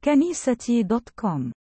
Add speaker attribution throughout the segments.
Speaker 1: كنيستي دوت كوم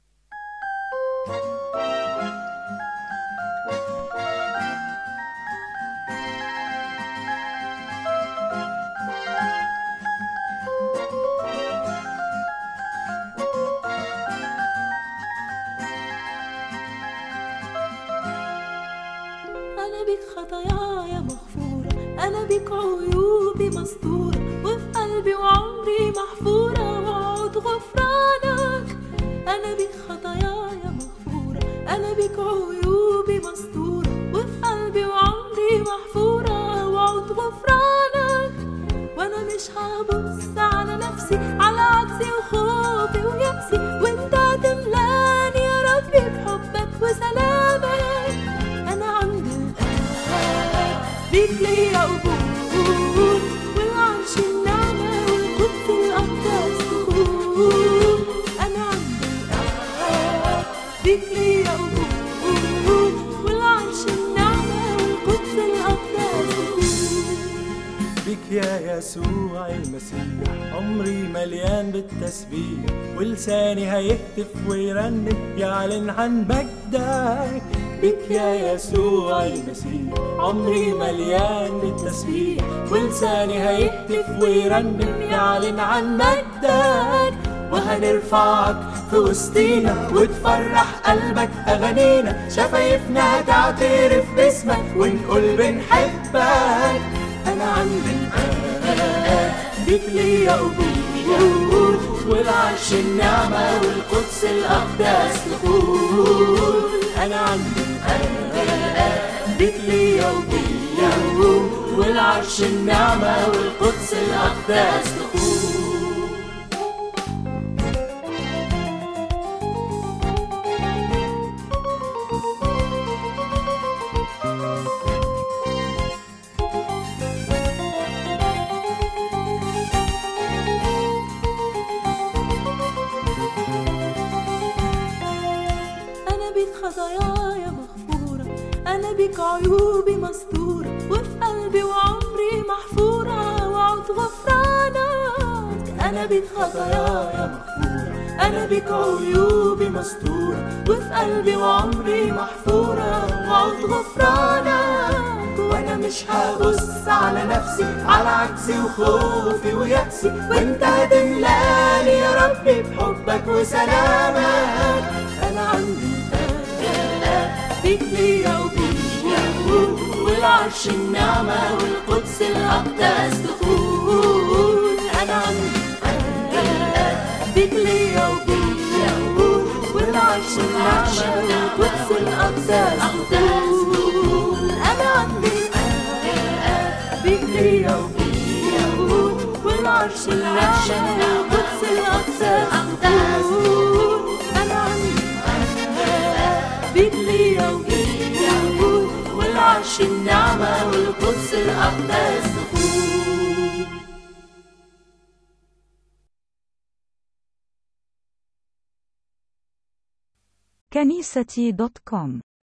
Speaker 2: أنا بيك خطاياي مغفورة أنا بيك عيوبي مستورة وفي قلبي وعمري محفورة وعود غفرانك أنا بيك خطاياي مغفورة أنا بيك عيوبي مستورة وفي قلبي وعمري محفورة وعود غفرانك وأنا مش هبص على نفسي على عجزي وخوفي ويأسي وأنت هتملاني يا ربي بحبك وسلامك أنا عند الآب بيك ليا قبول والعرش النعمة والقدس الأقدس دخول أنا عند الآب بيك ليا قبول والعرش النعمة والقدس الأقدس دخول
Speaker 3: بك يا يسوع المسيح عمري مليان بالتسبيح ولساني هيهتف ويرنم يعلن عن مجدك بك يا يسوع المسيح عمري مليان بالتسبيح ولساني هيهتف ويرنم يعلن عن مجدك وهنرفعك في وسطينا وتفرح قلبك أغانينا شفايفنا هتعترف باسمك ونقول بنحبك أنا عند الآب بيك ليا قبول والعرش النعمة والقدس الأقداس دخول أنا عند الآب بيك ليا قبول والعرش النعمة والقدس الأقداس دخول
Speaker 2: أنا بيك خطاياي مغفورة أنا بيك عيوبي مستورة وفي قلبي وعمري محفورة وعود غفرانك أنا بيك خطاياي مغفورة أنا بيك عيوبي مستورة وفي قلبي وعمري محفورة وعود غفرانك
Speaker 3: وانا مش هبص على نفسي على عجزي وخوفي ويأسي وانت هتملاني يا ربي بحبك وسلامك انا عندي
Speaker 2: بيك ليا وبيك والعرش النعمة والقدس الأقداس دخول أنا عندي بيك ليا وبيك والعرش النعمة والقدس الأقداس دخول أنا عندي بيك ليا وبيك والعرش النعمة والقدس الأقداس دخول أنا عندي بيك ليا وبيك والعرش النعمة والقدس الأقداس دخول
Speaker 1: كنيستي دوت كوم